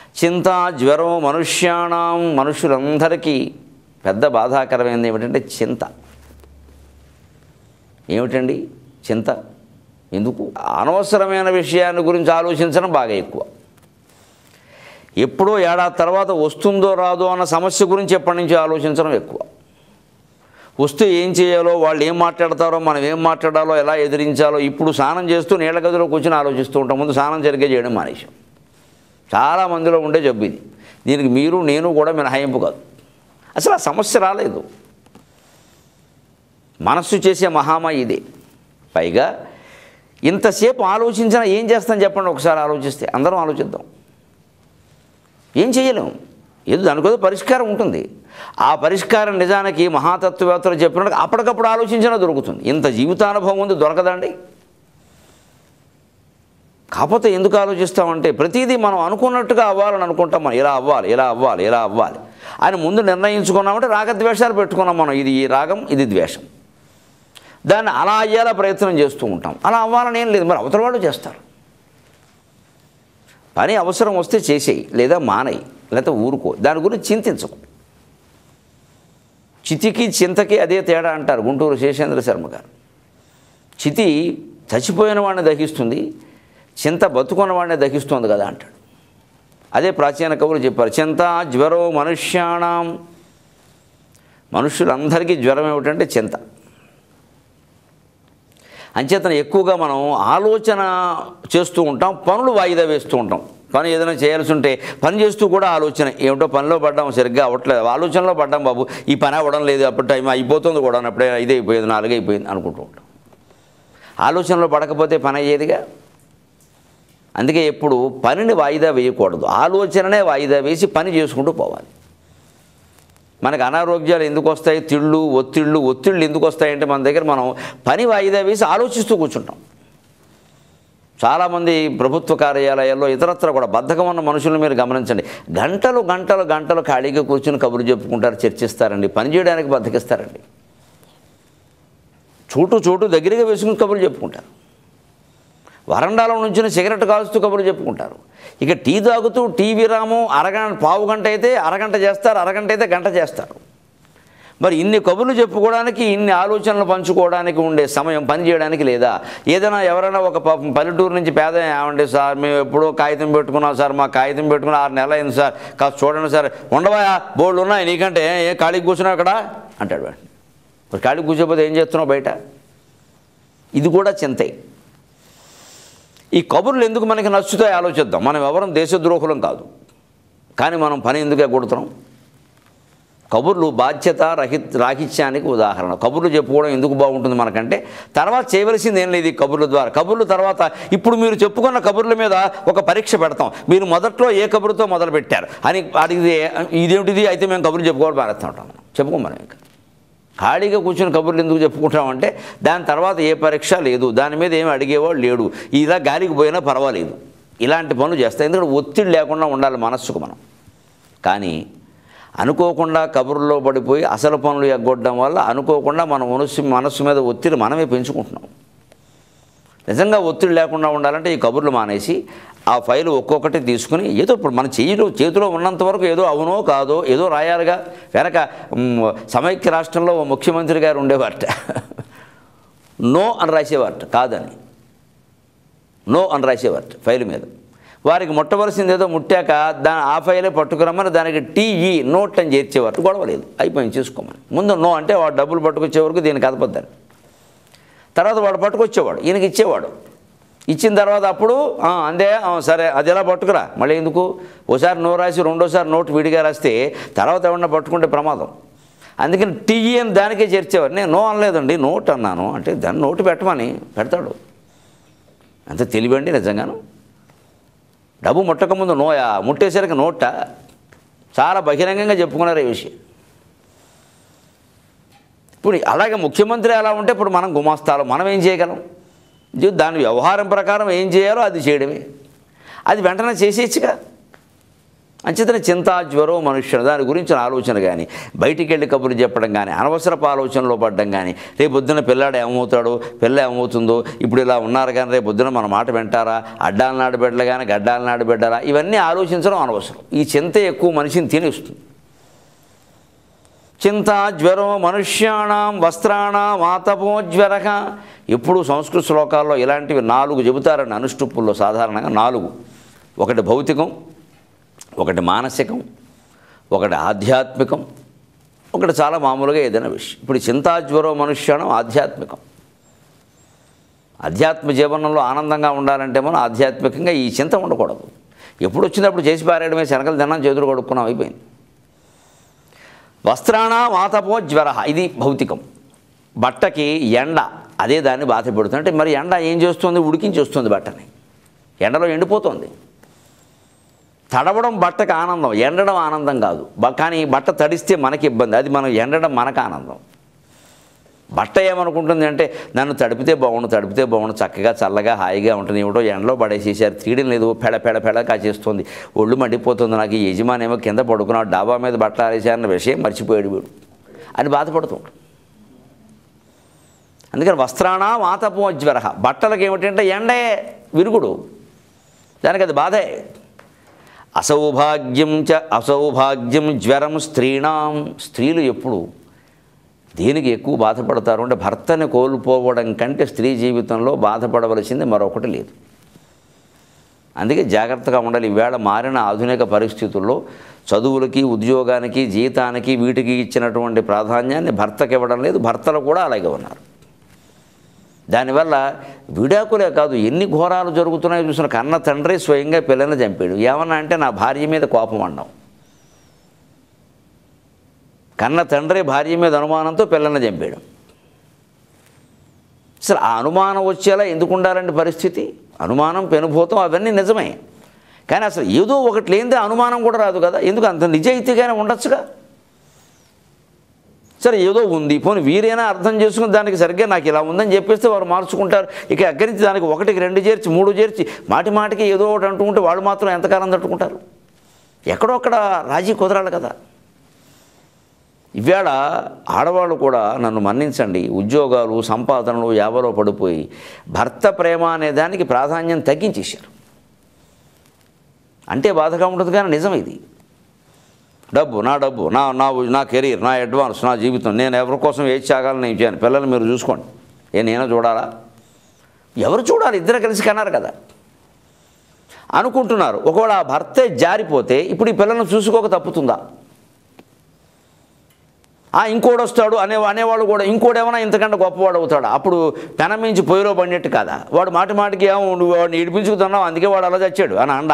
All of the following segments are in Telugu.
చింత జ్వరం మనుష్యాణం మనుషులందరికీ పెద్ద బాధాకరమైనది ఏమిటంటే చింత ఏమిటండి చింత ఎందుకు అనవసరమైన విషయాన్ని గురించి ఆలోచించడం బాగా ఎక్కువ ఎప్పుడో ఏడాది తర్వాత వస్తుందో రాదో అన్న సమస్య గురించి ఎప్పటి నుంచి ఆలోచించడం ఎక్కువ వస్తే ఏం చేయాలో వాళ్ళు ఏం మాట్లాడతారో మనం ఏం మాట్లాడాలో ఎలా ఎదిరించాలో ఇప్పుడు స్నానం చేస్తూ నీళ్ళ గదిలో కూర్చొని ఆలోచిస్తూ ఉంటాం ముందు స్నానం సరిగ్గా చేయడం మానేశాం చాలా మందిలో ఉండే జబ్బు ఇది దీనికి మీరు నేను కూడా మినహాయింపు కాదు అసలు ఆ సమస్య రాలేదు మనస్సు చేసే మహామాయి ఇదే పైగా ఇంతసేపు ఆలోచించినా ఏం చేస్తాం చెప్పండి ఒకసారి ఆలోచిస్తే అందరం ఆలోచిద్దాం ఏం చేయలేము ఏదో దానికేదో పరిష్కారం ఉంటుంది ఆ పరిష్కారం నిజానికి మహాతత్వవేత్తలు చెప్పినట్టు అప్పటికప్పుడు ఆలోచించినా దొరుకుతుంది ఇంత జీవితానుభవం ఉంది దొరకదండి కాకపోతే ఎందుకు ఆలోచిస్తామంటే ప్రతిదీ మనం అనుకున్నట్టుగా అవ్వాలని అనుకుంటాం మనం ఇలా అవ్వాలి ఇలా అవ్వాలి ఇలా అవ్వాలి అని ముందు నిర్ణయించుకున్నామంటే రాగద్వేషాలు పెట్టుకున్నాం మనం ఇది ఈ రాగం ఇది ద్వేషం దాన్ని అలా అయ్యేలా ప్రయత్నం చేస్తూ ఉంటాం అలా అవ్వాలని ఏం లేదు మరి అవతల వాళ్ళు చేస్తారు పని అవసరం వస్తే చేసేయి లేదా మానేయి లేదా ఊరుకో దాని గురించి చింతించకు చితికి చింతకి అదే తేడా అంటారు గుంటూరు శేషేంద్ర శర్మ గారు చితి చచ్చిపోయిన వాడిని దహిస్తుంది చింత బతుకున్న వాడిని దహిస్తుంది కదా అంటాడు అదే ప్రాచీన కవులు చెప్పారు చింత జ్వరో మనుష్యాణం మనుషులందరికీ జ్వరం ఏమిటంటే చింత అంచేతన ఎక్కువగా మనం ఆలోచన చేస్తూ ఉంటాం పనులు వాయిదా వేస్తూ ఉంటాం పని ఏదైనా చేయాల్సి ఉంటే పని చేస్తూ కూడా ఆలోచన ఏమిటో పనిలో పడ్డాం సరిగ్గా అవ్వట్లేదు ఆలోచనలో పడ్డాం బాబు ఈ పని అవ్వడం లేదు అప్పుడు టైం అయిపోతుంది కూడా అప్పుడే ఐదు అయిపోయింది నాలుగు అయిపోయింది అనుకుంటూ ఉంటాం ఆలోచనలో పడకపోతే పని అయ్యేదిగా అందుకే ఎప్పుడు పనిని వాయిదా వేయకూడదు ఆలోచననే వాయిదా వేసి పని చేసుకుంటూ పోవాలి మనకు అనారోగ్యాలు ఎందుకు వస్తాయి తిళ్ళు ఒత్తిళ్ళు ఒత్తిళ్ళు ఎందుకు వస్తాయంటే మన దగ్గర మనం పని వాయిదా వేసి ఆలోచిస్తూ కూర్చుంటాం చాలామంది ప్రభుత్వ కార్యాలయాల్లో ఇతరత్ర కూడా బద్ధకం ఉన్న మనుషులను మీరు గమనించండి గంటలు గంటలు గంటలు ఖాళీగా కూర్చుని కబుర్లు చెప్పుకుంటారు చర్చిస్తారండి పని చేయడానికి బద్దకిస్తారండి చోటు చోటు దగ్గరగా వేసుకుని కబుర్లు చెప్పుకుంటారు వరండాలో నుంచి సిగరెట్ కాల్చుతూ కబుర్లు చెప్పుకుంటారు ఇక టీ తాగుతూ టీ విరామం అరగంట పావు గంట అయితే అరగంట చేస్తారు అరగంట అయితే గంట చేస్తారు మరి ఇన్ని కబుర్లు చెప్పుకోవడానికి ఇన్ని ఆలోచనలు పంచుకోవడానికి ఉండే సమయం పని చేయడానికి లేదా ఏదైనా ఎవరైనా ఒక పాపం పల్లెటూరు నుంచి పేద ఏమండి సార్ మేము ఎప్పుడో కాగితం పెట్టుకున్నాం సార్ మా కాగితం పెట్టుకుని ఆరు నెలలు అయింది సార్ కాస్త చూడండి సార్ ఉండవా బోర్డు ఉన్నాయి నీకంటే ఏ ఖాళీ కూర్చున్నావు అక్కడ అంటాడు వాడు మరి ఖాళీ కూర్చోపోతే ఏం చేస్తున్నావు బయట ఇది కూడా చింతే ఈ కబుర్లు ఎందుకు మనకి నచ్చుతాయి ఆలోచిద్దాం మనం ఎవరం దేశద్రోహులం కాదు కానీ మనం పని ఎందుకు ఎగ్గొడుతున్నాం కబుర్లు బాధ్యత రహి రాహిత్యానికి ఉదాహరణ కబుర్లు చెప్పుకోవడం ఎందుకు బాగుంటుంది మనకంటే తర్వాత చేయవలసింది ఏం లేదు ఈ కబుర్ల ద్వారా కబుర్ల తర్వాత ఇప్పుడు మీరు చెప్పుకున్న కబుర్ల మీద ఒక పరీక్ష పెడతాం మీరు మొదట్లో ఏ కబురుతో మొదలు పెట్టారు అని అడిగితే ఇదేమిటిది అయితే మేము కబుర్లు చెప్పుకోవడం మానేస్తూ ఉంటాం మనం చెప్పుకోం మనం ఇంకా ఖాళీగా కూర్చొని కబుర్లు ఎందుకు చెప్పుకుంటామంటే దాని తర్వాత ఏ పరీక్ష లేదు దాని మీద ఏమి అడిగేవాడు లేడు ఇలా గాలికి పోయినా పర్వాలేదు ఇలాంటి పనులు చేస్తాయి ఎందుకంటే ఒత్తిడి లేకుండా ఉండాలి మనస్సుకు మనం కానీ అనుకోకుండా కబుర్లో పడిపోయి అసలు పనులు ఎగ్గొట్టడం వల్ల అనుకోకుండా మన మనస్సు మనస్సు మీద ఒత్తిడి మనమే పెంచుకుంటున్నాం నిజంగా ఒత్తిడి లేకుండా ఉండాలంటే ఈ కబుర్లు మానేసి ఆ ఫైల్ ఒక్కొక్కటి తీసుకుని ఏదో ఇప్పుడు మన చేతిలో చేతిలో ఉన్నంత వరకు ఏదో అవునో కాదో ఏదో రాయాలిగా వెనక మ్, సమైక్య రాష్ట్రంలో ఓ ముఖ్యమంత్రి గారు ఉండేవారట నో అని రాసేవారట కాదని నో అని రాసేవారట ఫైల్ మీద వారికి ముట్టవలసింది ఏదో ముట్టాక దాని ఆ ఫైలే పట్టుకురమ్మని దానికి టీఈ నోట్ అని చేర్చేవారు గొడవలేదు అయిపోయింది చూసుకోమని ముందు నో అంటే వాడు డబ్బులు పట్టుకొచ్చే వరకు దీనికి కదపద్దని తర్వాత వాడు పట్టుకొచ్చేవాడు ఈయనకి ఇచ్చేవాడు ఇచ్చిన తర్వాత అప్పుడు "ఆ, అందే ఆ, సరే అది ఎలా పట్టుకురా మళ్ళీ ఎందుకు ఓసారి నో రాసి రెండోసారి నోటు విడిగా రాస్తే తర్వాత ఎవరన్నా పట్టుకుంటే ప్రమాదం అందుకని టీఈ అని దానికే చేర్చేవారు నేను నో అనలేదండి నోట్ అన్నాను అంటే దాన్ని నోటు పెట్టమని పెడతాడు అంత తెలివండి నిజంగాను డబ్బు ముట్టకముందు నోయా ముట్టేసరికి నోటా చాలా బహిరంగంగా చెప్పుకున్నారు ఈ విషయం ఇప్పుడు అలాగే ముఖ్యమంత్రి ఎలా ఉంటే ఇప్పుడు మనం గుమాస్తాలు మనం ఏం చేయగలం ఇది దాని వ్యవహారం ప్రకారం ఏం చేయాలో అది చేయడమే అది వెంటనే చేసేయచ్చుగా అంచేతనే చింతా జ్వరం మనుష్యుడు దాని గురించిన ఆలోచన కానీ బయటికి వెళ్ళి కబుర్లు చెప్పడం కానీ అనవసరపు ఆలోచనలో పడడం కానీ రేపు పొద్దున పిల్లాడు ఏమవుతాడు పిల్ల ఏమవుతుందో ఇప్పుడు ఇలా ఉన్నారు కానీ రేపు పొద్దున మన మాట వింటారా అడ్డాల నాడు బిడ్డలు కానీ గడ్డాల నాడు బిడ్డరా ఇవన్నీ ఆలోచించడం అనవసరం ఈ చింత ఎక్కువ మనిషిని తినేస్తుంది చింత జ్వరం మనుష్యాణం వస్త్రాణం ఆతపో జ్వరక ఎప్పుడు సంస్కృత శ్లోకాల్లో ఇలాంటివి నాలుగు చెబుతారని అనుష్టుప్పుల్లో సాధారణంగా నాలుగు ఒకటి భౌతికం ఒకటి మానసికం ఒకటి ఆధ్యాత్మికం ఒకటి చాలా మామూలుగా ఏదైనా విషయం ఇప్పుడు చింతాజ్వరం మనుష్యాణం ఆధ్యాత్మికం అధ్యాత్మ జీవనంలో ఆనందంగా ఉండాలంటే మనం ఆధ్యాత్మికంగా ఈ చింత ఉండకూడదు ఎప్పుడు వచ్చినప్పుడు చేసి పారేయడమే శనకలు తిన్నాం చేతులు కొడుక్కున్నాం అయిపోయింది వస్త్రాణ వాతపో జ్వర ఇది భౌతికం బట్టకి ఎండ అదే దాన్ని బాధ పెడుతుంది అంటే మరి ఎండ ఏం చేస్తుంది ఉడికించి వస్తుంది బట్టని ఎండలో ఎండిపోతుంది తడవడం బట్టకు ఆనందం ఎండడం ఆనందం కాదు బ- కానీ బట్ట తడిస్తే మనకి ఇబ్బంది అది మనం ఎండడం మనకు ఆనందం బట్ట ఏమనుకుంటుంది అంటే నన్ను తడిపితే బాగుండు తడిపితే బాగుండు చక్కగా చల్లగా హాయిగా ఉంటుంది ఏమిటో ఎండలో పడేసేసారు తీయడం లేదు పెడ పెడ పెడ కాచేస్తుంది ఒళ్ళు మండిపోతుంది నాకు ఈ యజమాని ఏమో కింద పడుకున్నాడు డాబా మీద బట్టలు ఆరేసారన్న విషయం మర్చిపోయాడు వీడు అని బాధపడుతుంటాడు అందుకని వస్త్రాణ వాతపో జ్వర బట్టలకు ఏమిటంటే ఎండే విరుగుడు దానికి అది బాధే అసౌభాగ్యం చ అసౌభాగ్యం జ్వరం స్త్రీణాం స్త్రీలు ఎప్పుడు దేనికి ఎక్కువ బాధపడతారు అంటే భర్తని కోల్పోవడం కంటే స్త్రీ జీవితంలో బాధపడవలసింది మరొకటి లేదు అందుకే జాగ్రత్తగా ఉండాలి ఈవేళ మారిన ఆధునిక పరిస్థితుల్లో చదువులకి ఉద్యోగానికి జీతానికి వీటికి ఇచ్చినటువంటి ప్రాధాన్యాన్ని భర్తకి ఇవ్వడం లేదు భర్తలు కూడా అలాగే ఉన్నారు దానివల్ల విడాకులే కాదు ఎన్ని ఘోరాలు జరుగుతున్నాయో చూసిన కన్న తండ్రి స్వయంగా పిల్లని చంపాడు ఏమన్నా అంటే నా భార్య మీద కోపం అన్నాం కన్న తండ్రి భార్య మీద అనుమానంతో పిల్లని చంపాడు అసలు ఆ అనుమానం వచ్చేలా ఎందుకు ఉండాలండి పరిస్థితి అనుమానం పెనుభూతం అవన్నీ నిజమే కానీ అసలు ఏదో ఒకటి లేనిదే అనుమానం కూడా రాదు కదా ఎందుకు అంత నిజాయితీగానే ఉండొచ్చుగా సరే ఏదో ఉంది పోనీ వీరైనా అర్థం చేసుకుని దానికి సరిగ్గా నాకు ఇలా ఉందని చెప్పేస్తే వారు మార్చుకుంటారు ఇక అక్కడి నుంచి దానికి ఒకటికి రెండు చేర్చి మూడు చేర్చి మాటి మాటికి ఏదో ఒకటి అంటుంటే వాళ్ళు మాత్రం ఎంతకాలం తట్టుకుంటారు ఎక్కడో అక్కడ రాజీ కుదరాలి కదా ఇవాళ ఆడవాళ్ళు కూడా నన్ను మన్నించండి ఉద్యోగాలు సంపాదనలు యావలో పడిపోయి భర్త ప్రేమ అనే దానికి ప్రాధాన్యం తగ్గించేశారు అంటే బాధగా ఉంటుంది కానీ నిజం ఇది డబ్బు నా డబ్బు నా నా నా కెరీర్ నా అడ్వాన్స్ నా జీవితం నేను ఎవరి కోసం ఏది చాగాలని నేను చేయను పిల్లలు మీరు చూసుకోండి ఏ నేనే చూడాలా ఎవరు చూడాలి ఇద్దరు కలిసి కన్నారు కదా అనుకుంటున్నారు ఒకవేళ ఆ భర్తే జారిపోతే ఇప్పుడు ఈ పిల్లలను చూసుకోక తప్పుతుందా ఆ ఇంకోడు వస్తాడు అనే అనేవాడు కూడా ఇంకోడేమైనా ఇంతకంటే గొప్పవాడు అవుతాడు అప్పుడు పెనం మించి పొయ్యిలో పడినట్టు కదా వాడు మాటి మాటికి ఏమో నువ్వు వాడిని ఇడిపించుకుతున్నావు అందుకే వాడు అలా చచ్చాడు అని అండ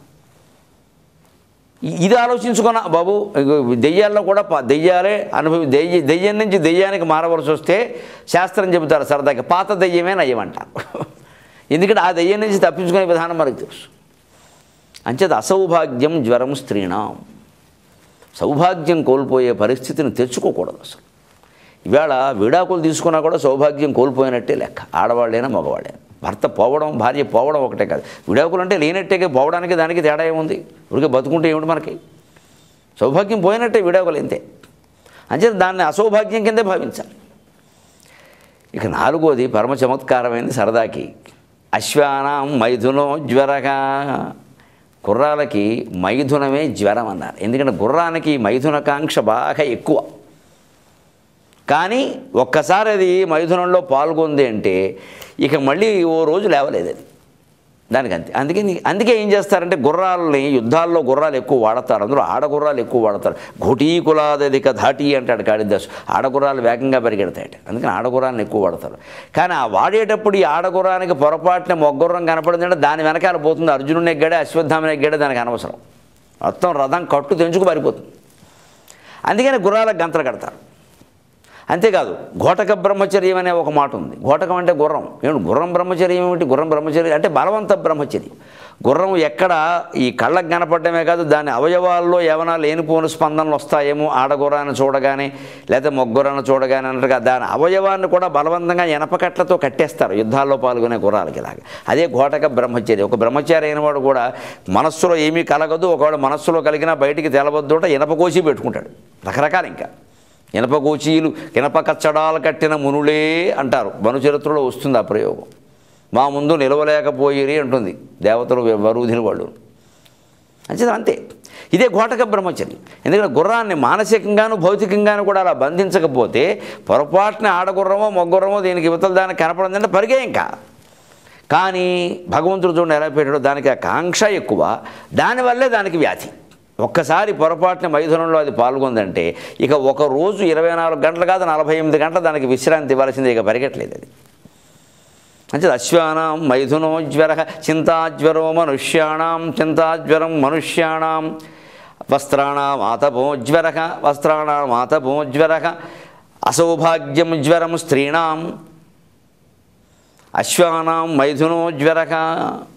ఇ- ఇది ఆలోచించుకున్న బాబు ఇగో దెయ్యాల్లో కూడా ప- దెయ్యాలే అనుభవి దెయ్య దెయ్యం నుంచి దెయ్యానికి మారవలసి వస్తే శాస్త్రం చెబుతారు సరదాగా పాత దెయ్యమే నయ్యమంటారు ఎందుకంటే ఆ దెయ్యం నుంచి తప్పించుకునే విధానం మనకు తెలుసు అంచేత అసౌభాగ్యం జ్వరం స్త్రీణం సౌభాగ్యం కోల్పోయే పరిస్థితిని తెచ్చుకోకూడదు అసలు ఇవాళ విడాకులు తీసుకున్నా కూడా సౌభాగ్యం కోల్పోయినట్టే లెక్క ఆడవాళ్ళైనా మగవాళ్ళైనా భర్త పోవడం భార్య పోవడం ఒకటే కాదు విడాకులు అంటే లేనట్టే పోవడానికి దానికి తేడా ఏముంది ఉడికి బతుకుంటే ఏమిటి మనకి సౌభాగ్యం పోయినట్టే విడాకులు అంతే అంచేత దాన్ని అసౌభాగ్యం కిందే భావించాలి ఇక నాలుగోది పరమ చమత్కారమైనది సరదాకి అశ్వానాం మైథునో జ్వరగా గుర్రాలకి మైథునమే జ్వరం అన్నారు ఎందుకంటే గుర్రానికి మైథునకాంక్ష బాగా ఎక్కువ కానీ ఒక్కసారి అది మైథునంలో పాల్గొంది అంటే ఇక మళ్ళీ ఓ రోజు లేవలేదు అది దానికి అంతే అందుకే నీ- అందుకే ఏం చేస్తారంటే గుర్రాలని యుద్ధాల్లో గుర్రాలు ఎక్కువ వాడతారు అందులో ఆడగుర్రాలు ఎక్కువ వాడతారు ఘోటీకులాదధిక ధాటి అంటాడు కాళిదాసు ఆడగుర్రాలు వేగంగా పరిగెడతాయట అందుకని ఆడగుర్రాలను ఎక్కువ వాడతారు కానీ ఆ వాడేటప్పుడు ఈ ఆడగుర్రానికి పొరపాటున మొగ్గుర్రం కనపడిందంటే దాని వెనకాల పోతుంది అర్జునుని ఎగ్గాడే అశ్వత్థామని ఎగ్గాడే దానికి అనవసరం మొత్తం రథం కట్టు తెంచుకు పారిపోతుంది అందుకని గుర్రాలకు గంతలు కడతారు అంతేకాదు ఘోటక బ్రహ్మచర్యం అనే ఒక మాట ఉంది ఘోటకం అంటే గుర్రం ఏమిటి గుర్రం బ్రహ్మచర్యం ఏమిటి గుర్రం బ్రహ్మచర్యం అంటే బలవంత బ్రహ్మచర్యం గుర్రం ఎక్కడ ఈ కళ్ళకు కనపడమే కాదు దాని అవయవాల్లో ఏమైనా లేనిపోని స్పందనలు వస్తాయేమో ఆడగుర్రాన్ని చూడగానే లేదా మొగ్గురాన్ని చూడగానే అన్నట్టుగా దాని అవయవాన్ని కూడా బలవంతంగా ఎనపకట్లతో కట్టేస్తారు యుద్ధాల్లో పాల్గొనే గుర్రాలకి ఇలాగ అదే ఘోటక బ్రహ్మచారి ఒక బ్రహ్మచారి అయినవాడు కూడా మనస్సులో ఏమీ కలగదు ఒకవేళ మనస్సులో కలిగినా బయటికి తెలవద్దు అంటే ఇనప కోసి పెట్టుకుంటాడు రకరకాలు ఇంకా ఇనప కోచీలు ఇనప కచ్చడాలు కట్టిన మునులే అంటారు మనుచరిత్రలో వస్తుంది ఆ ప్రయోగం మా ముందు నిలవలేకపోయిరి అంటుంది దేవతలు వరుధిని వాళ్ళు అంతే అంతే ఇదే ఘోటక బ్రహ్మచర్యం ఎందుకంటే గుర్రాన్ని మానసికంగాను భౌతికంగాను కూడా అలా బంధించకపోతే పొరపాటున ఆడగుర్రమో మొగ్గుర్రమో దీనికి ఇవతల దానికి కనపడిందంటే పరిగే ఇంకా కానీ భగవంతుడు చూడండి ఎలా పెట్టాడో దానికి ఆ కాంక్ష ఎక్కువ దానివల్లే దానికి వ్యాధి ఒక్కసారి పొరపాటున మైథునంలో అది పాల్గొందంటే ఇక ఒక రోజు ఇరవై నాలుగు గంటలు కాదు నలభై ఎనిమిది గంటలు దానికి విశ్రాంతి ఇవ్వాల్సిందే ఇక పరిగెట్లేదు అది అంటే అశ్వానాం మైథునోజ్వర చింతాజ్వరో మనుష్యాణం చింతాజ్వరం మనుష్యాణం వస్త్రాణం ఆతపోజ్వర వస్త్రాణం ఆతపోజ్వర అసౌభాగ్యం జ్వరం స్త్రీణాం అశ్వానాం మైథునోజ్వర